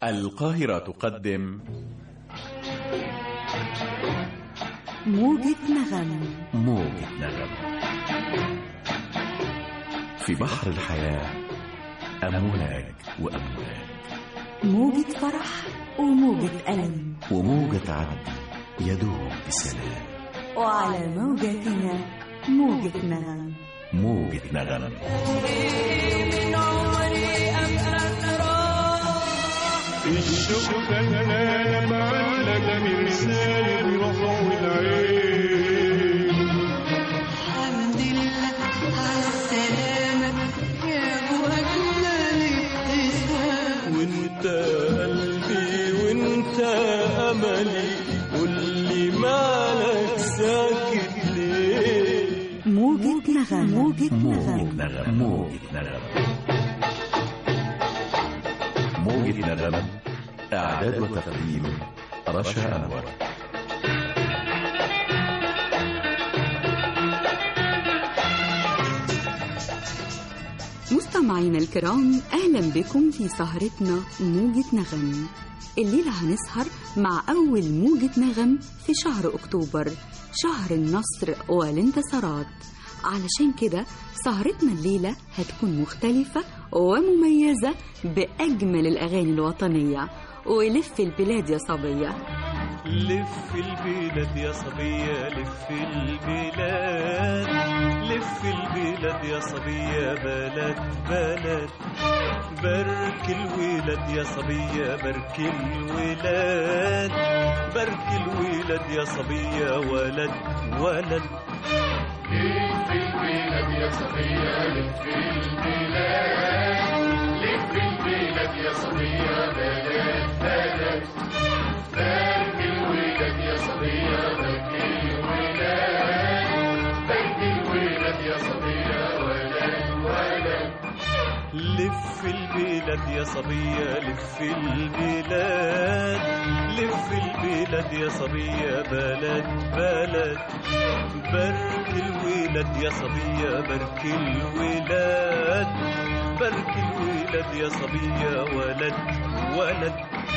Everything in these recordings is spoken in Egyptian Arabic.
القاهرة تقدم موجة نغم موجة نغم في بحر الحياة أمواج وأمواج موجة فرح وموجة ألم وموجة عدل يدوم بسلام وعلى موجتنا موجة نغم موجة نغم الشوق فنان معلق مرسال الروح والعين الحمد لله على السلامة يا أبو أجمل ابتسام وانت قلبي وانت املي قولي مالك ساكت ليه موجة نغم موجة موجة نغم نغم موجة نغم موجة نغم إعداد وتقديم رشا أنور مستمعينا الكرام أهلا بكم في سهرتنا موجة نغم الليلة هنسهر مع أول موجة نغم في شهر أكتوبر شهر النصر والانتصارات علشان كده سهرتنا الليلة هتكون مختلفة ومميزة بأجمل الأغاني الوطنية ولف البلاد يا صبية لف البلاد يا صبية لف البلاد لف البلاد يا صبية بلد بلد بارك الولاد يا صبية بارك الولاد بارك الولاد يا صبية ولد ولد لف البلاد يا صبية لف البلاد لف البلاد يا صبية بلد بلد بارك الولاد يا صبية بارك الولاد بارك الولاد يا صبية ولد ولد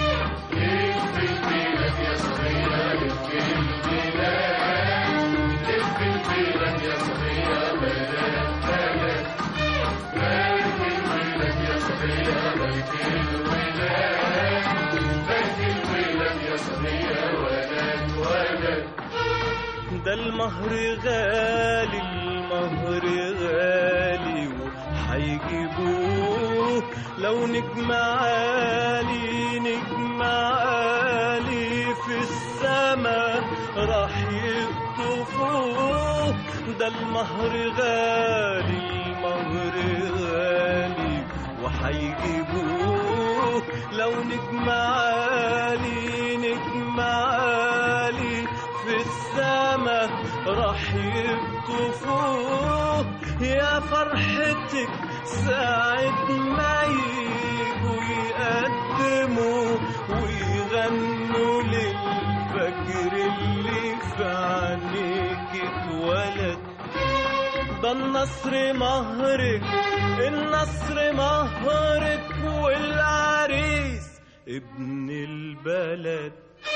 ده المهر غالي المهر غالي وحيجيبوه لو نجم عالي نجم عالي في السما راح يخطفوه ده المهر غالي المهر غالي وحيجيبوه لو نجم عالي نجم عالي في السما راح يخطفوه يا فرحتك ساعة ما يجوا يقدموا ويغنوا للفجر اللي في عينيك اتولد ده النصر مهرك النصر مهرك والعريس ابن البلد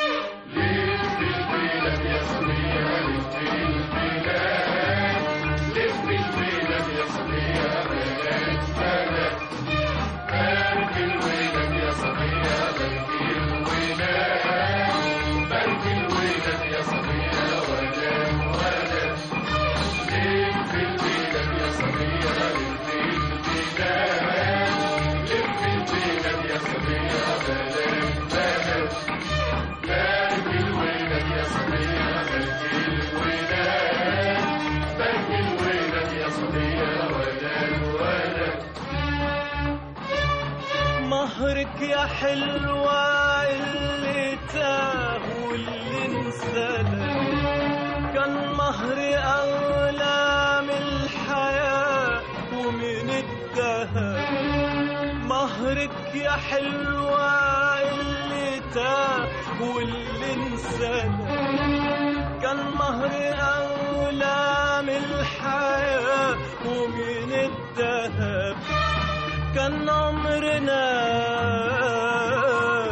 مهرك يا حلوة اللي تاه واللي انسدى كان مهري أغلى من الحياة ومن الدهب مهرك يا حلوة اللي تاه واللي انسدى كان مهري أغلى من الحياة ومن الذهب كان عمرنا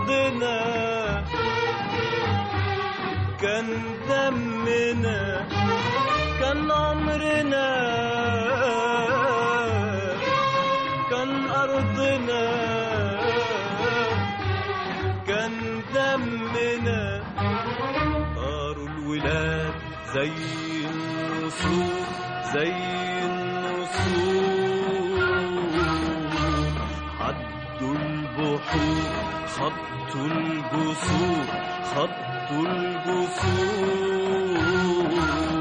أرضنا كان دمنا كان عمرنا كان أرضنا كان دمنا طاروا الولاد زي النسور زي النسور عدوا البحور خطوا الجسور خطوا الجسور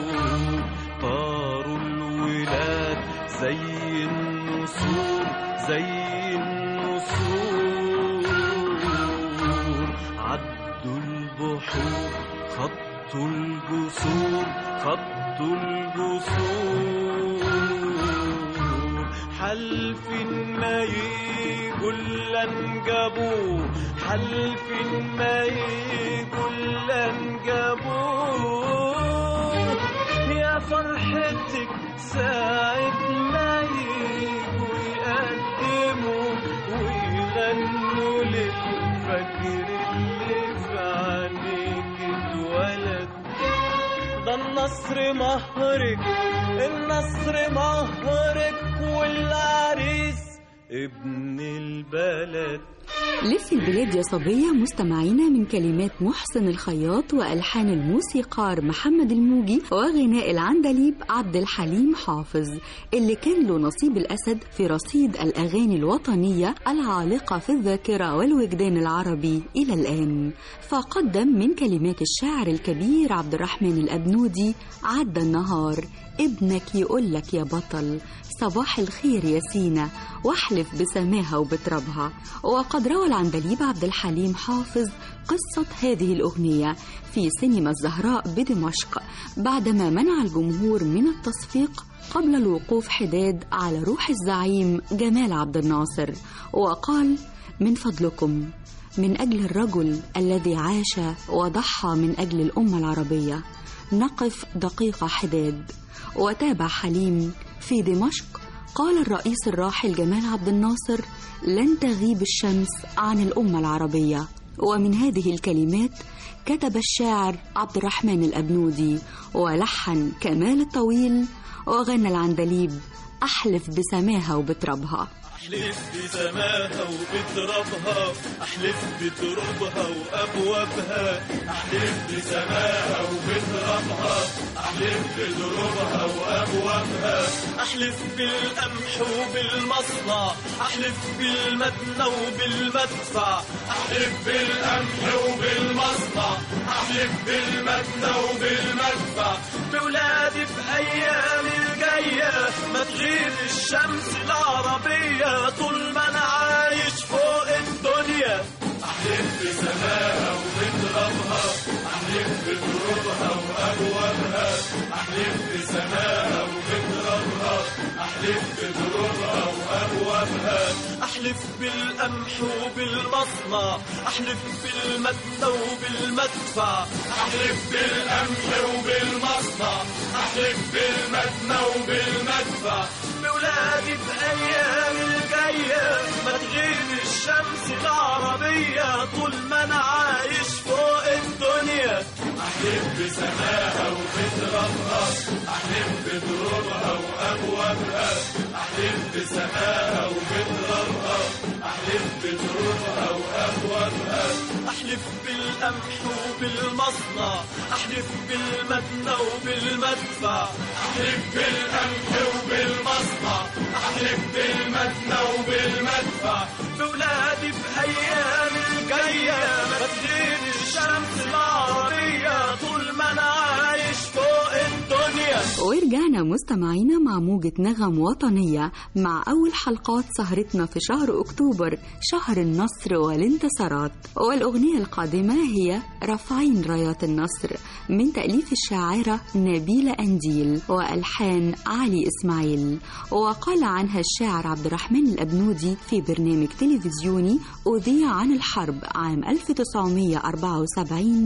طاروا الولاد زي النسور زي النسور عدوا البحور خطوا الجسور خطوا الجسور حلف ما يقول لن جابوه حلف ما يقول لن جابوه يا فرحتك ساعة ما يجوا يقدموا ويغنوا للفجر اللي في عينيك اتولد ده النصر مهرك النصر مهرك والعريس ابن البلد لف البلاد يا صبية مستمعينا من كلمات محسن الخياط وألحان الموسيقار محمد الموجي وغناء العندليب عبد الحليم حافظ اللي كان له نصيب الأسد في رصيد الأغاني الوطنية العالقة في الذاكرة والوجدان العربي إلى الآن فقدم من كلمات الشاعر الكبير عبد الرحمن الأبنودي عدى النهار ابنك يقولك يا بطل صباح الخير يا سينا واحلف بسماها وبترابها وقد روى العندليب عبد الحليم حافظ قصة هذه الأغنية في سينما الزهراء بدمشق بعدما منع الجمهور من التصفيق قبل الوقوف حداد على روح الزعيم جمال عبد الناصر وقال من فضلكم من أجل الرجل الذي عاش وضحى من أجل الأمة العربية نقف دقيقة حداد وتابع حليم في دمشق قال الرئيس الراحل جمال عبد الناصر لن تغيب الشمس عن الأمة العربية ومن هذه الكلمات كتب الشاعر عبد الرحمن الأبنودي ولحن كمال الطويل وغنى العندليب أحلف بسماها وبترابها احلف بسماها وبترابها احلف بترابها وابوابها احلف بسماها وبترابها احلف بترابها وابوابها احلف بالقمح وبالمصنع احلف بالمدنى وبالمدفع احلف بالقمح وبالمصنع احلف بالمدنى وبالمدفع بولادي بايام الجايه ما تغيب الشمس العربيه طول ما انا عايش فوق الدنيا احلف بسماها وبترابها احلف بترابها وابوابها احلف بسماها وبترابها احلف بترابها وابوابها احلف بالقمح وبالمصنع احلف بالمدنى وبالمدفع احلف بالقمح وبالمصنع احلف بالمدنى وبالمدفع بولادي بايام الجايه ما تغيب الشمس العربيه طول ما انا عايش فوق الدنيا احلف بسماها وبترابها احلف بترابها وابوابها احلف بسماها وبترابها احلف بترابها وابوابها احلف بالقمح وبالمصنع احلف بالمدنى وبالمدفع احلف بالقمح وبالمصنع احلف بالمدنى وبالمدفع بولادي بايام الجايه ما تغيب الشمس العربيه طول ما انا عايش فوق الدنيا ورجعنا مستمعينا مع موجة نغم وطنية مع أول حلقات سهرتنا في شهر أكتوبر شهر النصر والانتصارات والأغنية القادمة هي رافعين رايات النصر من تأليف الشاعرة نبيلة أنديل وألحان علي إسماعيل وقال عنها الشاعر عبد الرحمن الأبنودي في برنامج تلفزيوني أذيع عن الحرب عام 1974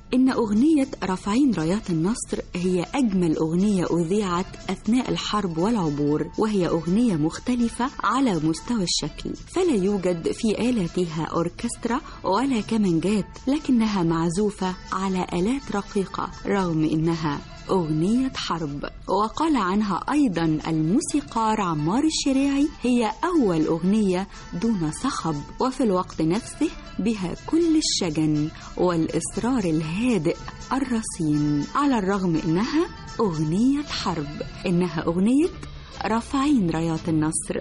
إن أغنية رافعين رايات النصر هي أجمل أغنية أذيعت أثناء الحرب والعبور وهي أغنية مختلفة على مستوى الشكل فلا يوجد في آلاتها أوركسترا ولا كمانجات لكنها معزوفة على آلات رقيقة رغم إنها أغنية حرب وقال عنها أيضا الموسيقار عمار الشريعي هي أول أغنية دون صخب وفي الوقت نفسه بها كل الشجن والإصرار الهادئ الرصين على الرغم إنها أغنية حرب إنها أغنية رافعين رايات النصر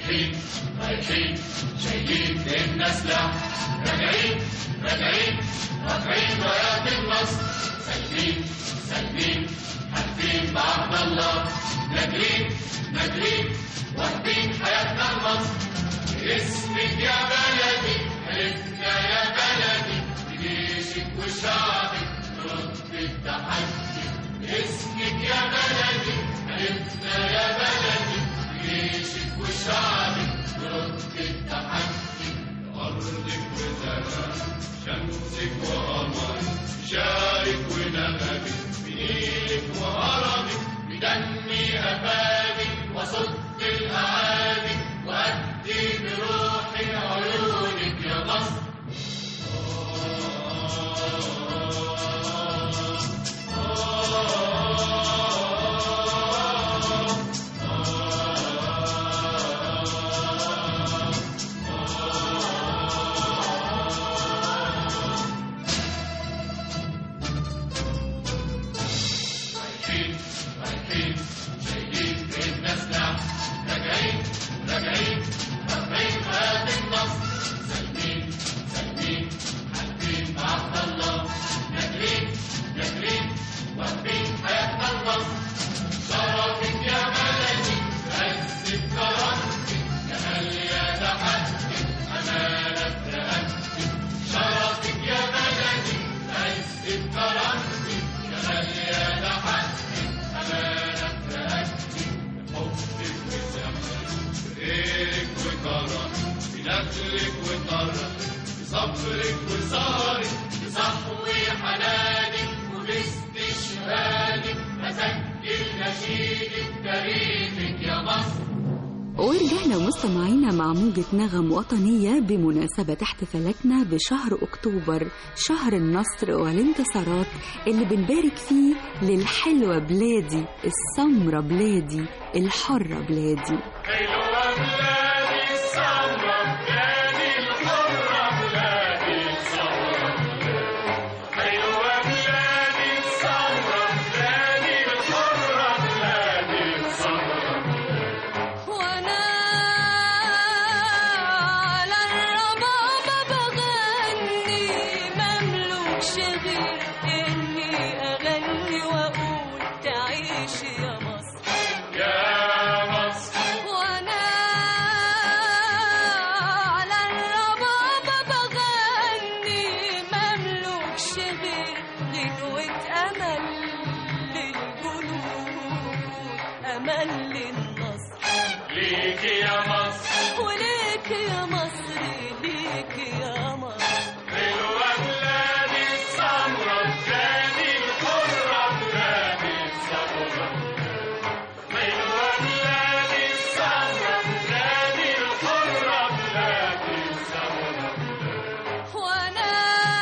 ورجعنا مستمعينا مع موجة نغم وطنية بمناسبة احتفالاتنا بشهر أكتوبر شهر النصر والانتصارات اللي بنبارك فيه للحلوة بلادي السمرة بلادي الحرة بلادي حلوة بلادي السمرة بلادي الحرة بلادي السمرة حلوة بلادي السمرة بلادي الحرة بلادي السمرة وانا على الربابة بغني مملوكش غير اني اغني واقول تعيش يا مصر يا مصر وانا على الربابة بغني مملوكش غير غنوة امل للجنود امل للنصر ليك يا مصر وليك يا مصر ليك يا مصر حلوة بلادي السمرة بلادي الحرة بلادي السمرة حلوة بلادي السمرة بلادي الحرة بلادي السمرة وانا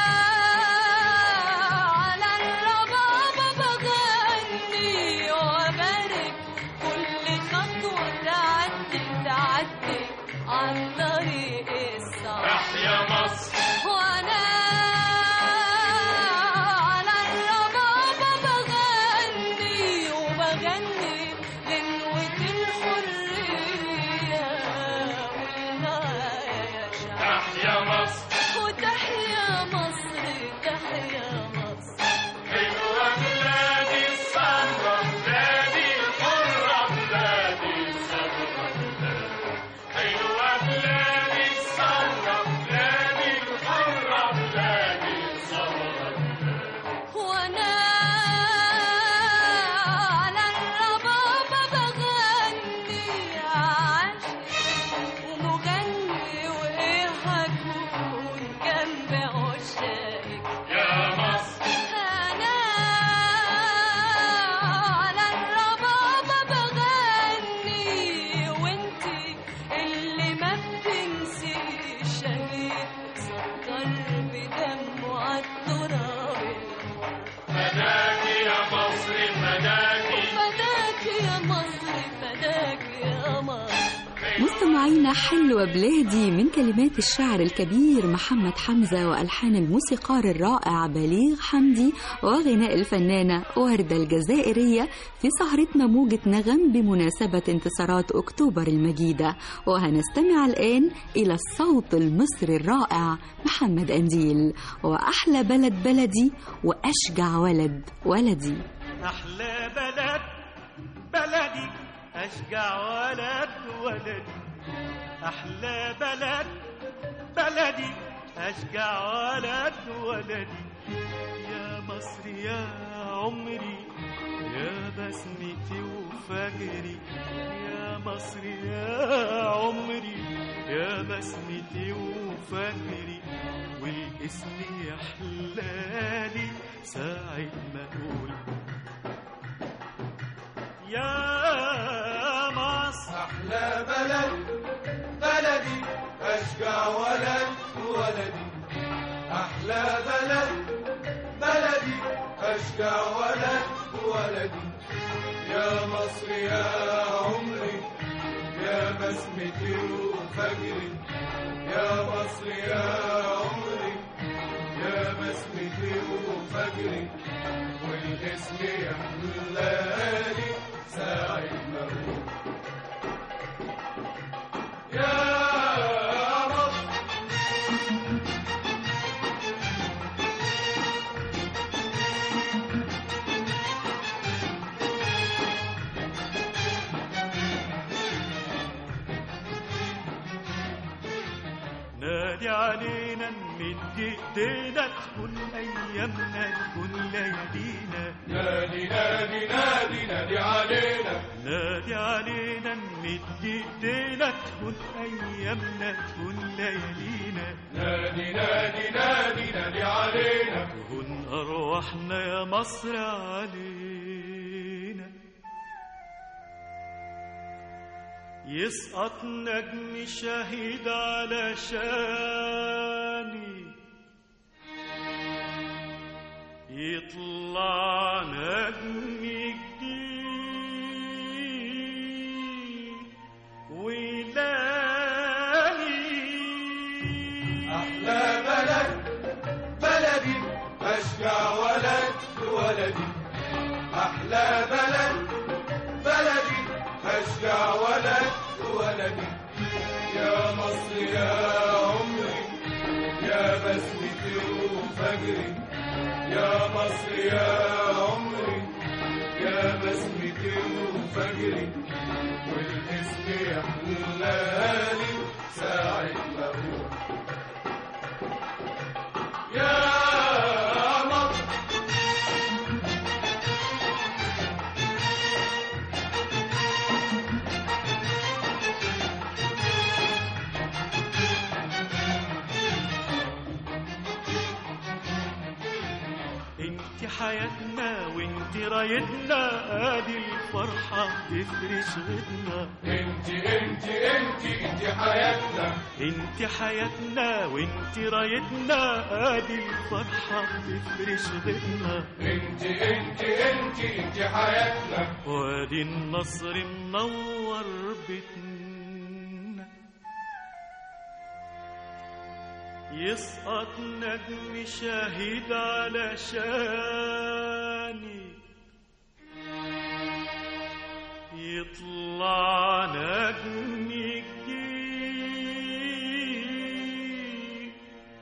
على الربابة بغني وابارك كل خطوة تعدي تعدي عن طريق الصعب تحيا مصر وانا على الربابة بغني وبغني غنوة الحرية قلنا يا شعب تحيا مصر وتحيا مصر تحيا مصر حلوة بلادي السمرة بلادي الحرة بلادي السمرة حلوة بلادي السمرة بلادي الحرة بلادي السمرة وانا على الربابة بغني عاشق ومغني وايه مستمعينا حلوة بلادي من كلمات الشاعر الكبير محمد حمزة وألحان الموسيقار الرائع بليغ حمدي وغناء الفنانة وردة الجزائرية في سهرتنا موجة نغم بمناسبة انتصارات أكتوبر المجيدة وهنستمع الآن إلى الصوت المصري الرائع محمد أنديل وأحلى بلد بلدي وأشجع ولد ولدي أحلى بلد بلدي أشجع ولد ولدي أحلى بلد بلدي أشجع ولد ولدي يا مصر يا عمري يا بسمتي وفجري يا مصر يا عمري يا بسمتي وفجري والاسم يحلالي ساعة ما أقول يا مصر أحلى بلد بلدي أشجع ولد ولدي أحلى بلد بلدي أشجع ولد ولدي يا مصر يا عمري يا بسمتي وفجري يا مصر يا عمري يا بسمتي وفجري والاسم يحلالي ساعة ما أقول يا مصر نادي علينا نمد ايدينا تكون ايامنا تكون ليالينا نادي نادي نادي نادي علينا نادي علينا نمد ايدينا تكون ايامنا تكون ليالينا نادي نادي نادي نادي علينا تهون ارواحنا يا مصر علينا يسقط نجم شهيد على شاني يطلع نجم جديد ويلاني أحلى بلد بلدي أشجع ولد ولدي أحلى بلد بلدي أشجع ولد ولدي يا مصر يا عمري يا بسمتي وفجري يا مصر يا عمري يا بسمتي وفجري والاسم يحلالي ساعة ما أقول يا مصر انت حياتنا وانت رايتنا ادي الفرحة تفرش غدنا انت انت انت انت حياتنا انت حياتنا وانت رايتنا ادي الفرحة تفرش غدنا انت انت انت انت حياتنا وادي النصر منور بيتنا يسقط نجم شهيد على شاني يطلع نجم جديد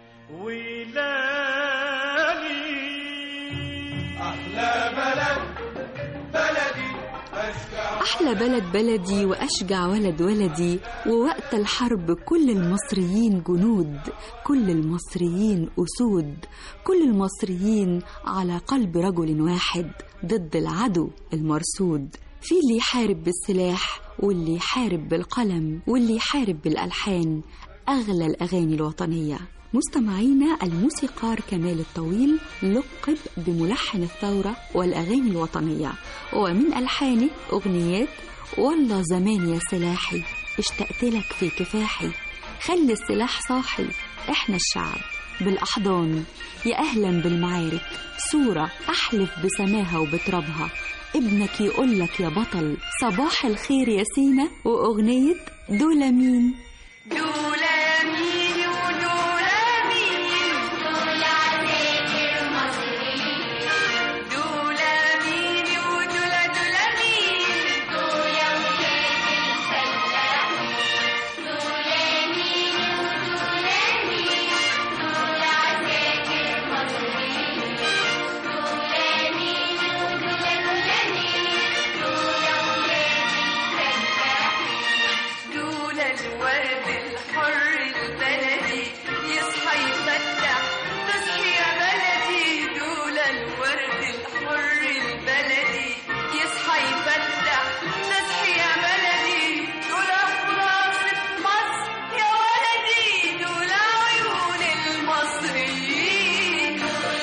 ويلاني احلى بلد بلدي اشجع أحلى بلد بلدي وأشجع ولد ولدي ووقت الحرب كل المصريين جنود كل المصريين أسود كل المصريين على قلب رجل واحد ضد العدو المرصود في اللي يحارب بالسلاح واللي يحارب بالقلم واللي يحارب بالألحان أغلى الأغاني الوطنية مستمعينا الموسيقار كمال الطويل لقب بملحن الثورة والأغاني الوطنية ومن ألحانه أغنيات والله زمان يا سلاحي اشتقت لك في كفاحي خلي السلاح صاحي احنا الشعب بالأحضان يا أهلا بالمعارك صورة أحلف بسماها وبترابها ابنك يقولك يا بطل صباح الخير يا سينا وأغنية دول مين دول مين ودول مين دول عساكر مصريين دول مين ودول دول مين دول ولاد الفلاحين دول مين ودول مين دول عساكر مصريين دول مين ودول دول مين دول ولاد الفلاحين دول الورد الحر البلدي يصحى يفتح تصحي يا بلدي دول الورد الحر البلدي يصحى يفتح تصحي يا بلدي دول خلاصة مصر يا ولدي دول عيون المصريين دول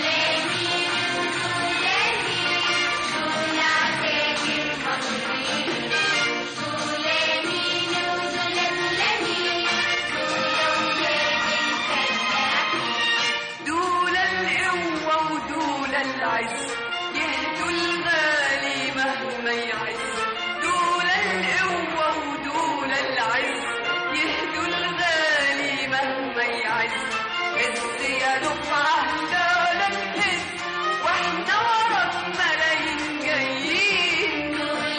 دول عساكر مصريين دول القوة ودول العز يهدوا الغالي مهما يعز دول القوة ودول العز يهدوا الغالي مهما يعز عز يا دفعة دولك هز واحنا وراك ملايين جايين دول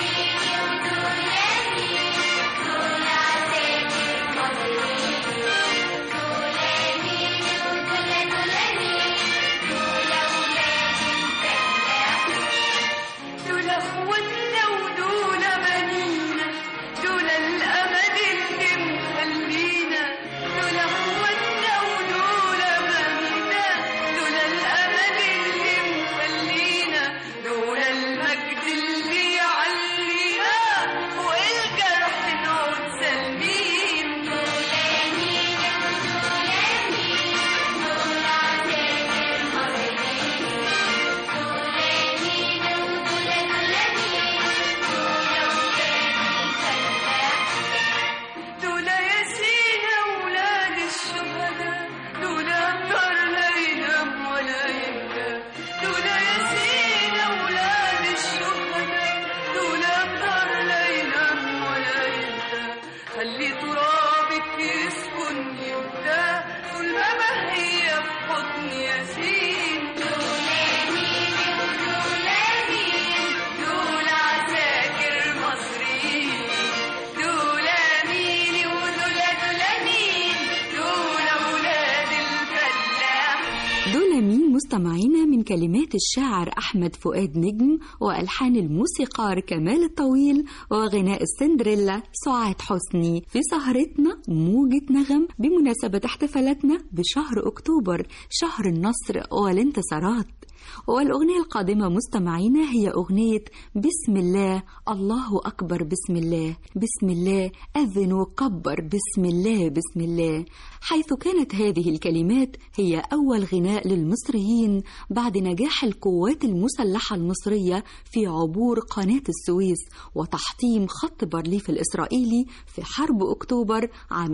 دول اخواتنا ودول بنينا دول الامل اللي مخلينا دول اخواتنا ودول بنينا دول الامل اللي مخلينا دول المجد اللي يعلينا والجرح نعود سالمين دول مين دول مين دول عساكر مصريين دول ياسين أولاد الشهداء دول أبطال لا ينام ولا يبكى دول ياسين أولاد الشهداء دول أبطال لا ينام ولا يبكى خلي ترابك يسكن يبكى طول ما هي في حضن ياسين دول مين ودول مين دول عساكر مصريين دول مين ودول دول مين دول أولاد الفلاح دول مين مستمعينا من كلمات الشاعر أحمد فؤاد نجم وألحان الموسيقار كمال الطويل وغناء السندريلا سعاد حسني في سهرتنا موجة نغم بمناسبة احتفالاتنا بشهر أكتوبر شهر النصر والانتصارات والأغنية القادمة مستمعينا هي أغنية بسم الله الله أكبر بسم الله بسم الله أذن وكبر بسم الله بسم الله حيث كانت هذه الكلمات هي أول غناء للمصريين بعد نجاح القوات المسلحة المصرية في عبور قناة السويس وتحطيم خط بارليف الإسرائيلي في حرب أكتوبر عام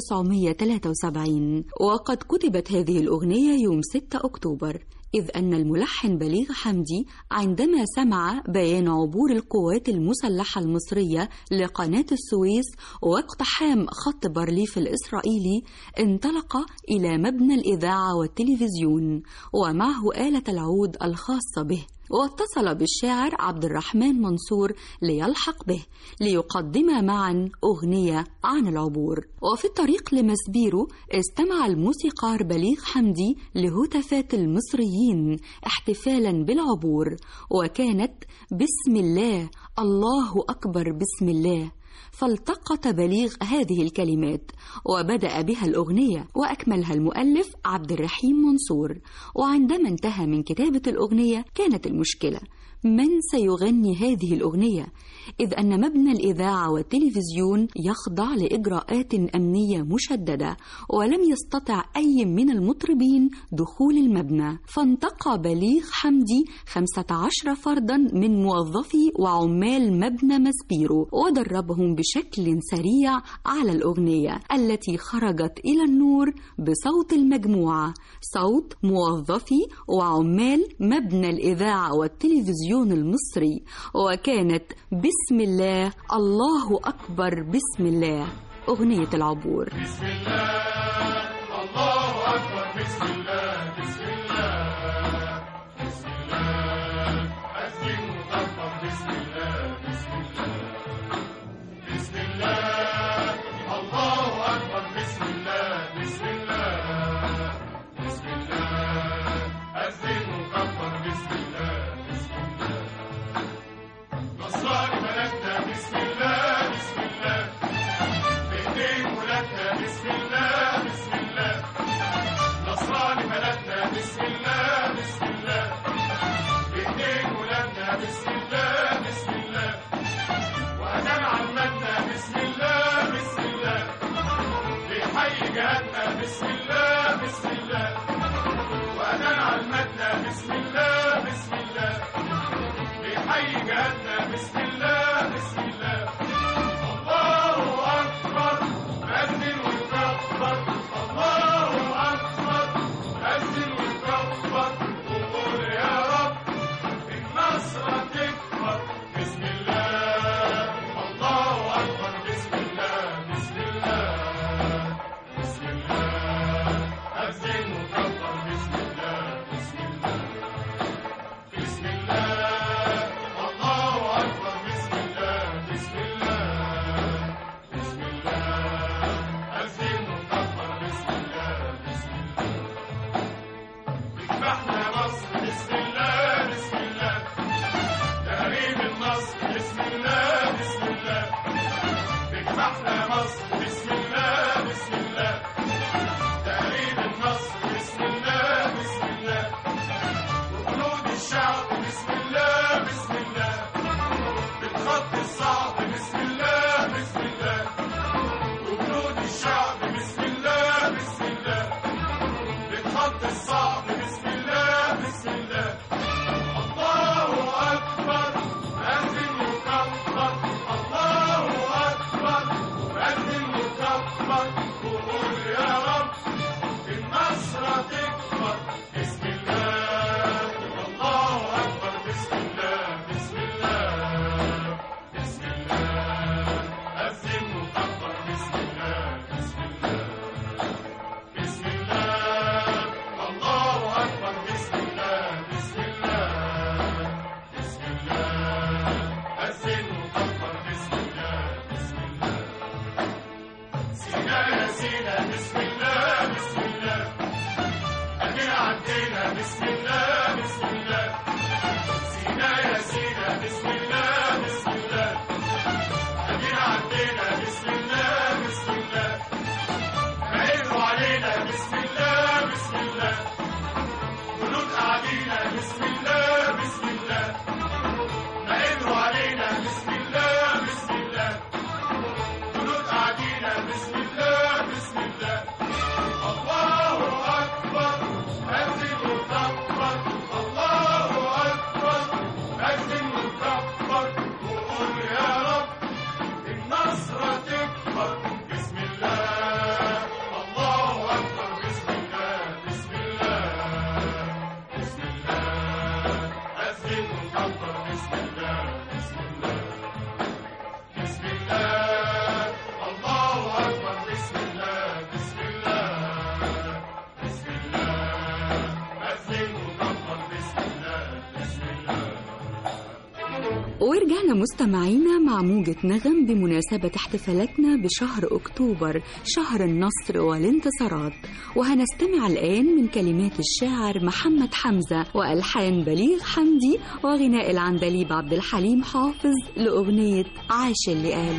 1973 وقد كتبت هذه الأغنية يوم 6 أكتوبر إذ أن الملحن بليغ حمدي عندما سمع بيان عبور القوات المسلحة المصرية لقناة السويس واقتحام خط بارليف الإسرائيلي انطلق إلى مبنى الإذاعة والتلفزيون ومعه آلة العود الخاصة به واتصل بالشاعر عبد الرحمن منصور ليلحق به ليقدما معا أغنية عن العبور وفي الطريق لمسبيرو استمع الموسيقار بليغ حمدي لهتافات المصريين احتفالا بالعبور وكانت بسم الله الله أكبر بسم الله فالتقط بليغ هذه الكلمات وبدأ بها الأغنية وأكملها المؤلف عبد الرحيم منصور وعندما انتهى من كتابة الأغنية كانت المشكلة من سيغني هذه الأغنية إذ أن مبنى الإذاعة والتلفزيون يخضع لإجراءات أمنية مشددة ولم يستطع أي من المطربين دخول المبنى فانتقى بليغ حمدي 15 فردا من موظفي وعمال مبنى مسبيرو ودربهم بشكل سريع على الأغنية التي خرجت إلى النور بصوت المجموعة صوت موظفي وعمال مبنى الإذاعة والتلفزيون التلفزيون المصري وكانت بسم الله الله أكبر بسم الله أغنية العبور بسم الله الله أكبر بسم الله بسم الله بسم الله أذن وكبر بسم الله بسم الله بسم الله الله أكبر بسم الله بسم الله بسم الله أذن وكبر بسم الله بسم الله نصراني ملكنا بسم الله بسم الله بإيدين ولادنا بسم الله بسم الله نصراني بلدنا بسم الله بسم الله بإيدين ولادنا بسم الله بسم الله وأذان عمتنا بسم الله بسم الله بيحيي جهاتنا بسم الله بسم الله وأذان عمتنا بسم الله بسم الله بيحيي جهاتنا بسم الله بسم الله الله أكبر أذن وكبر الله أكبر أذن وكبر وقول يا رب النصر تكبر بسم الله الله أكبر بسم الله بسم الله بسم الله أذن وكبر بسم الله بسم الله بسم الله الله أكبر بسم الله بسم الله بسم الله أذن وكبر بسم الله بسم الله اذبحنا مصر بسم الله بسم الله تقريب النصر بسم الله بسم الله اذبحنا مصر بسم الله بسم الله تقريب النصر بسم الله بسم الله وجنود الشعب بسم الله بسم الله بالخط الصعب بسم الله بسم الله وجنود الشعب بسم الله بسم الله بالخط الصعب بسم الله بسم الله الله أكبر أذن وكبر الله أكبر أذن وكبر وقول يا رب النصر تكبر بسم الله الله أكبر بسم الله بسم الله بسم الله أذن وكبر بسم الله بسم الله بسم الله الله أكبر بسم الله بسم الله بسم الله أذن وكبر بسم الله بسم الله سينا يا سينا بسم الله بسم الله أدينا عدينا بسم الله بسم الله سينا يا سينا بسم الله بسم الله أدينا عدينا بسم الله بسم الله عينوا علينا بسم الله بسم الله جنود قاعدين بسم الله بسم الله عينوا علينا بسم الله بسم الله جنود قاعدين بسم الله بسم الله الله أكبر أذن وكبر الله أكبر أذن وكبر وقول يا رب النصر تكبر بسم الله الله أكبر بسم الله بسم الله بسم الله أذن وكبر بسم الله بسم الله بسم الله الله أكبر بسم الله بسم الله بسم الله أذن وكبر بسم الله بسم الله ورجعنا مستمعينا مع موجة نغم بمناسبة احتفالاتنا بشهر أكتوبر شهر النصر والانتصارات وهنستمع الآن من كلمات الشاعر محمد حمزة وألحان بليغ حمدي وغناء العندليب عبد الحليم حافظ لأغنية عاش اللي قال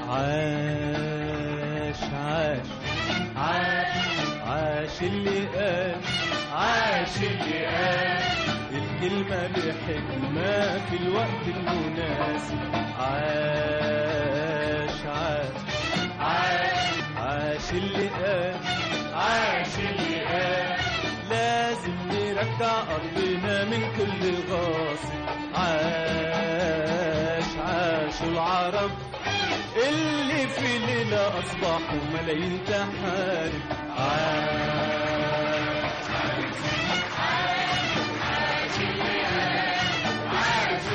عاش عاش عاش عاش اللي قال عاش اللي قال الكلمة بحكمة في الوقت المناسب عاش عاش عاش عاش اللي قال عاش اللي قال لازم نرجع أرضنا من كل غاصب عاش عاش العرب اللي في ليلة أصبحوا ملايين تحارب عاش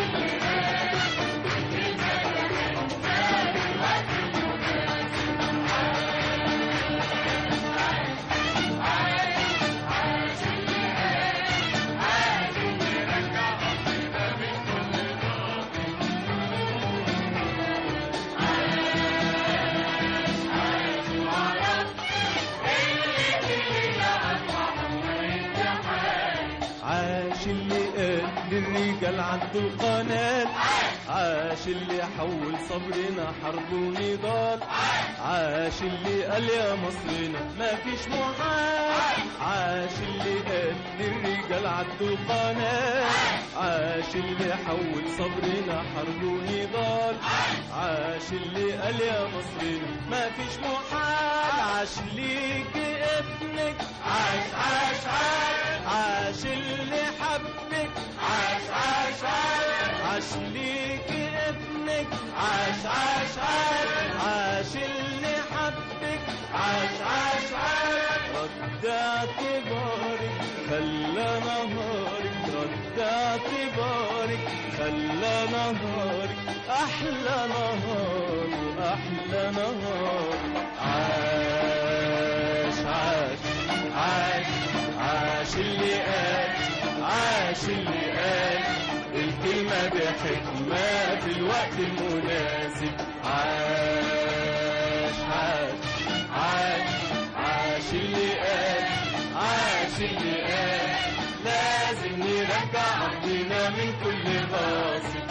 للرجال عدوا القناة عاش اللي حول صبرنا حرب ونضال عاش اللي قال يا مصرنا ما فيش محال عاش اللي قال للرجال عدوا القناة عاش اللي حول صبرنا حرب ونضال عاش اللي قال يا مصرنا ما فيش محال عاش ليك ابنك عاش عاش عاش عاش اللي حبك عاش عاش عاش عاش ليك ابنك عاش عاش عاش عاش اللي حبك عاش عاش عاش رد اعتبارك خلى نهارك رد اعتبارك خلى نهارك احلى نهار واحلى نهار عاش عاش عاش عاش اللي قال عاش اللي قال الكلمة بحكمة في الوقت المناسب عاش عاش عاش عاش اللي قال عاش اللي قال لازم نرجع أرضنا من كل غاصب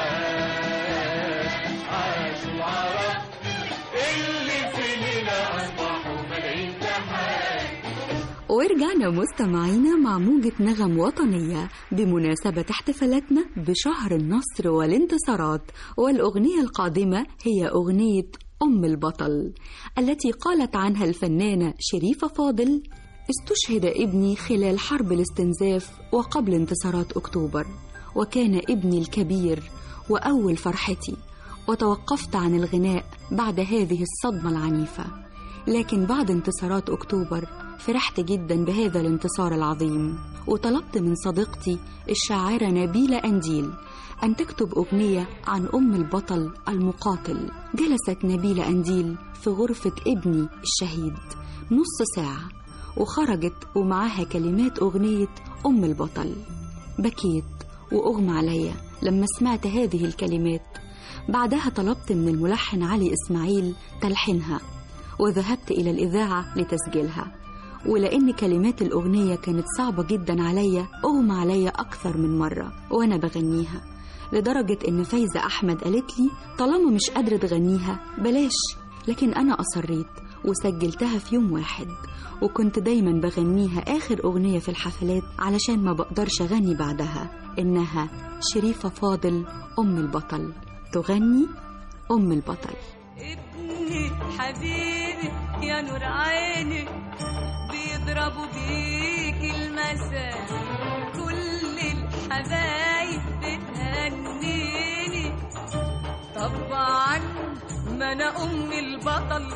عاش عاش العرب اللي في ليلة أصبحوا ملايين تحال ورجعنا مستمعينا مع موجة نغم وطنية بمناسبة احتفالاتنا بشهر النصر والانتصارات والأغنية القادمة هي أغنية أم البطل التي قالت عنها الفنانة شريفة فاضل استشهد ابني خلال حرب الاستنزاف وقبل انتصارات أكتوبر وكان ابني الكبير وأول فرحتي وتوقفت عن الغناء بعد هذه الصدمة العنيفة لكن بعد انتصارات أكتوبر فرحت جدا بهذا الانتصار العظيم وطلبت من صديقتي الشاعرة نبيلة أنديل أن تكتب أغنية عن أم البطل المقاتل جلست نبيلة أنديل في غرفة ابني الشهيد نص ساعة وخرجت ومعاها كلمات أغنية أم البطل بكيت وأغمى عليا لما سمعت هذه الكلمات بعدها طلبت من الملحن علي إسماعيل تلحينها وذهبت إلى الإذاعة لتسجيلها ولأن كلمات الأغنية كانت صعبة جدا عليا أغمى عليا أكثر من مرة وأنا بغنيها لدرجة إن فايزة أحمد قالت لي طالما مش قادرة تغنيها بلاش لكن أنا أصريت وسجلتها في يوم واحد وكنت دايما بغنيها آخر أغنية في الحفلات علشان ما بقدرش أغني بعدها إنها شريفة فاضل أم البطل تغني أم البطل ابني حبيبي يا نور عيني بيضربوا بيك المثل كل الحبايب بتهنيني طبعا ما انا ام البطل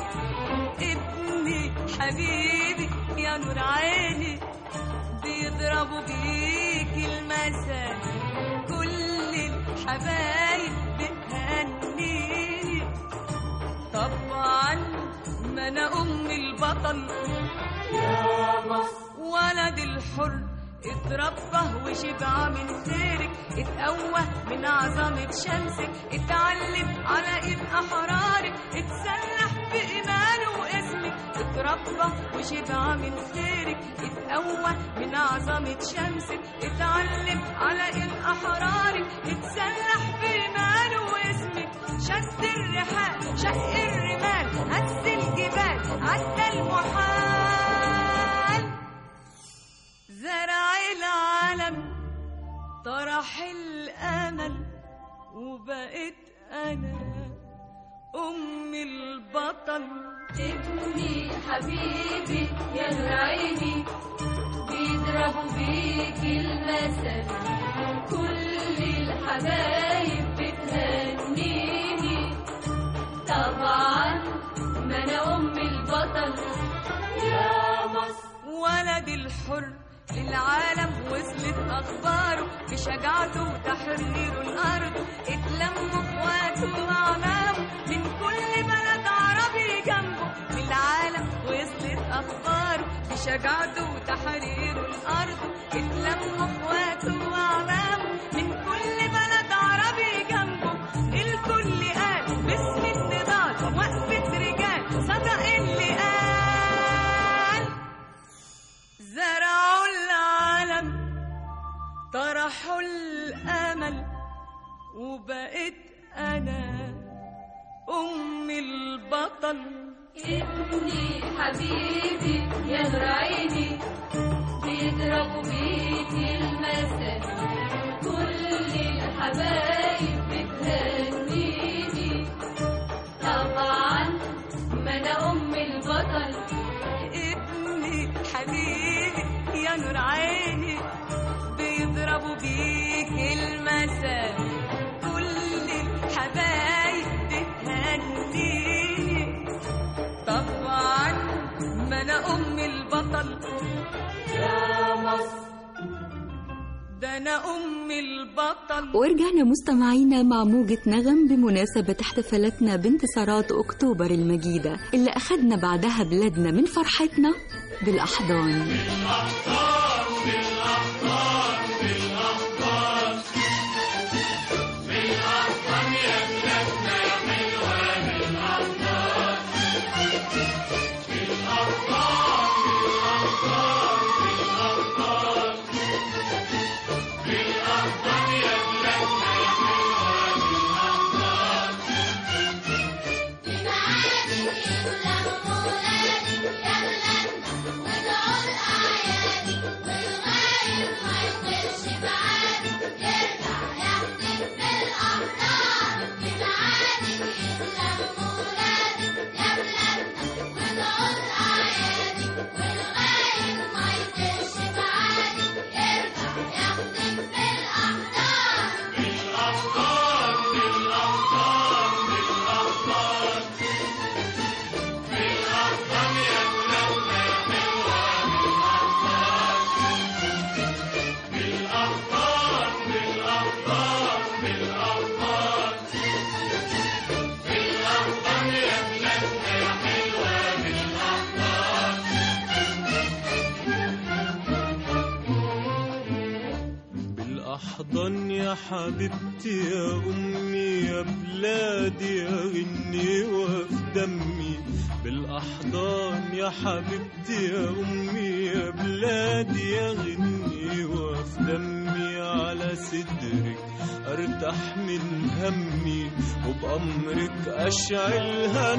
ابني حبيبي يا نور عيني بيضربوا بيك المثل كل الحبايب بتهنيني طبعا ما انا ام البطل يا مصر ولد الحر اتربى وشبع من خيرك اتقوى من عظمة شمسك اتعلم على ايد احرارك اتسلح بإيمانه واسمك اتربى وشبع من خيرك اتقوى من عظمة شمسك اتعلم على ايد احرارك اتسلح بإيمانه واسمك شد الرحال شق الرمال هز الجبال عدى المحال زرع العالم طرح الامل وبقيت انا ام البطل ابني حبيبي يا نور عيني بيضربوا بيك المثل كل الحبايب بتهنيني طبعا ما انا ام البطل يا مصر ولد الحر للعالم وصلت اخباره بشجاعته وتحرير الارض اتلموا اخواته واعمامه من كل بلد عربي جنبه للعالم وصلت اخباره بشجاعته وتحرير الارض اتلموا اخواته واعمامه من كل بلد عربي جنبه الكل قال باسم النضال وقفة رجال صدق اللي قال زرعوا العالم طرحوا الأمل وبقيت أنا أم البطل ابني حبيبي يا نور عيني بيضربوا بيك المثل كل الحبايب بتهنيني طبعا ما انا ام البطل ابني حبيبي يا نور عيني بيضربوا بيك المثل كل الحبايب بتهنيني طبعا ما انا ام البطل يا مصر ده انا ام البطل ورجعنا مستمعينا مع موجة نغم بمناسبة احتفالاتنا بانتصارات أكتوبر المجيدة اللي أخدنا بعدها بلادنا من فرحتنا بالأحضان بالأحضان يا حبيبتي يا أمي يا بلادي يا غني وفي دمي بالأحضان يا حبيبتي يا أمي يا بلادي يا غني وفي دمي على صدرك أرتاح من همي وبأمرك أشعلها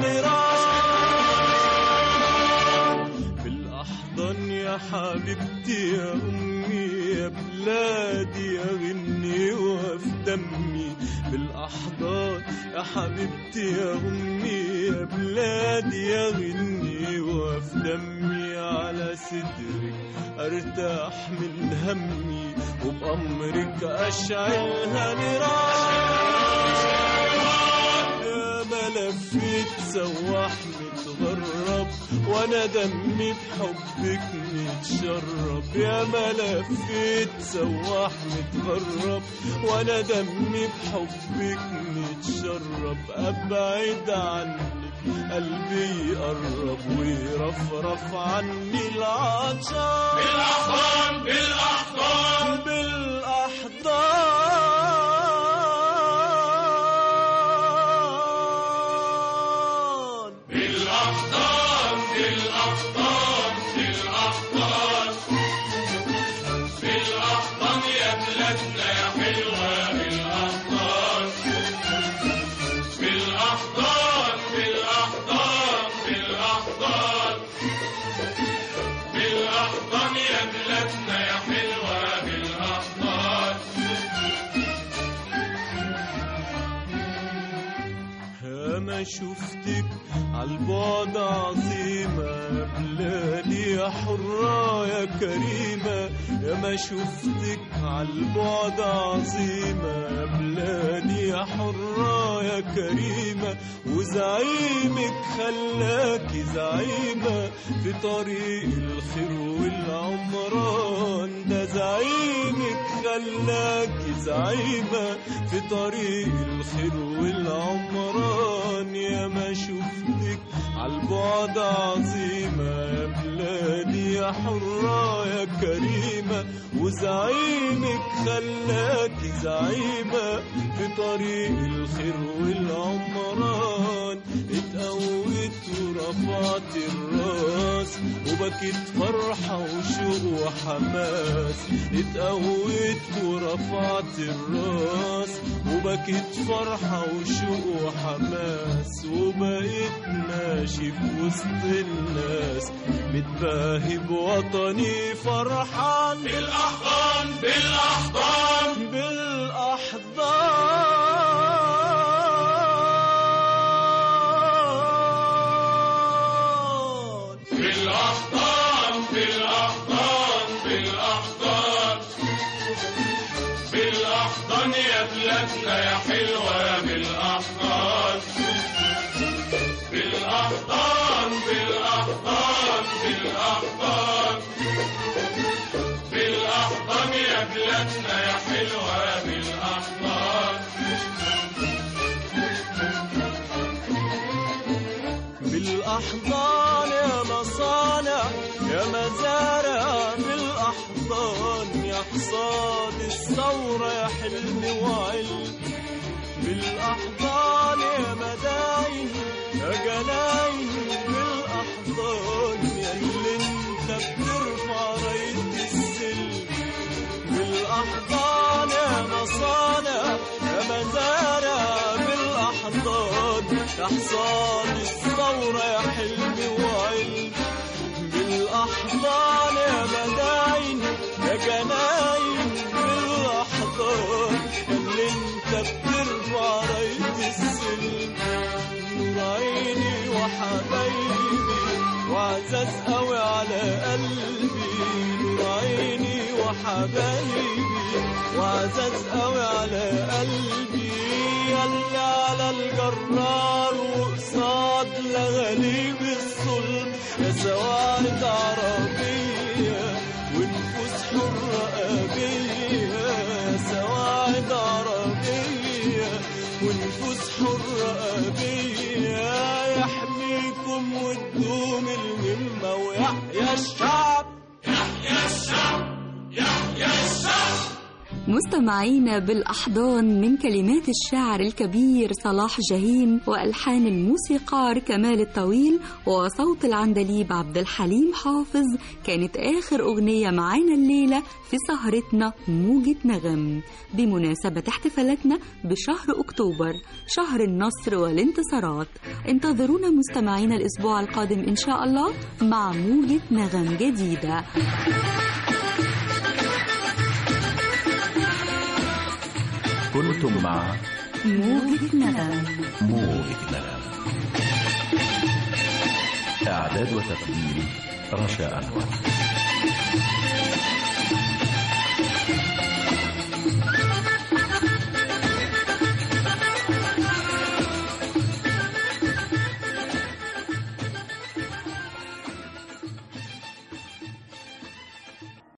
نيران بالأحضان يا حبيبتي يا أمي يا بلادي يا غني وفي دمي بالأحضان يا حبيبتي يا أمي يا بلادي يا غني وفي دمي على صدرك أرتاح من همي وبأمرك أشعلها نيران يا ما لفيت سواح متغرب وانا دمي بحبك متشرب يا ما لفيت سواح متغرب وانا دمي بحبك متشرب ابعد عنك قلبي يقرب ويرفرف عني العطشان بالأحضان بالأحضان بالأحضان بالأحضان بالأحضان بالأحضان بالأحضان يا بلادنا يا حلوة بالأحضان بالأحضان بالأحضان بالأحضان بالأحضان يا بلادنا يا حلوة بالأحضان يا ما شفتك عالبعد عظيمة يا بلادي يا حرة يا كريمة يا ما شفتك عالبعد عظيمة يا بلادي يا حرة يا كريمة وزعيمك خلاكي زعيمة في طريق الخير والعمران ده زعيمك خلاكي زعيمة في طريق الخير والعمران يا ما شفتك عالبعد عظيمة يا بلادي يا حرة يا كريمة وزعيمك خلاكي زعيمة في طريق الخير والعمران اتقويت ورفعت الراس وبكيت فرحة وشوق وحماس اتقويت ورفعت الراس وبكيت فرحة وشوق وحماس وبقيت ماشي في وسط الناس متباهي بوطني فرحان بالأحضان بالأحضان بالأحضان بالأحضان بالأحضان بالأحضان بالأحضان يا بلادنا يا حلوة يا بالأحضان بالأحضان بالأحضان بالأحضان بالأحضان يا بلادنا يا حلوة يا بالأحضان بالأحضان يا مصانع يا مزارع بالأحضان يا حصاد الثورة يا حلم وعلم بالأحضان يا مداين يا جناين بالأحضان يا اللي انت بترفع راية السلم بالأحضان يا مصانع يا مزارع بالأحضان يا حصاد الثورة يا حلمي وعلم بالأحضان يا مداين يا جناين بالأحضان اللي انت بترفع راية السلم نور عيني وحبايبي وعزاز قوي على قلبي نور عيني وحبايبي وعزاز قوي على قلبي يلي على الجرار وقصاد لغاليب الظلم يا سواعد عربية ونفوس حرة أبية يا سواعد عربية ونفوس حرة أبية يحميكم وتدوم الهمة ويحيى الشعب مستمعينا بالأحضان من كلمات الشاعر الكبير صلاح جاهين وألحان الموسيقار كمال الطويل وصوت العندليب عبد الحليم حافظ كانت آخر أغنية معانا الليلة في سهرتنا موجة نغم بمناسبة احتفالاتنا بشهر أكتوبر شهر النصر والانتصارات انتظرونا مستمعينا الأسبوع القادم إن شاء الله مع موجة نغم جديدة كنتم مع موجة نغم موجة نغم إعداد وتقديم رشا أنور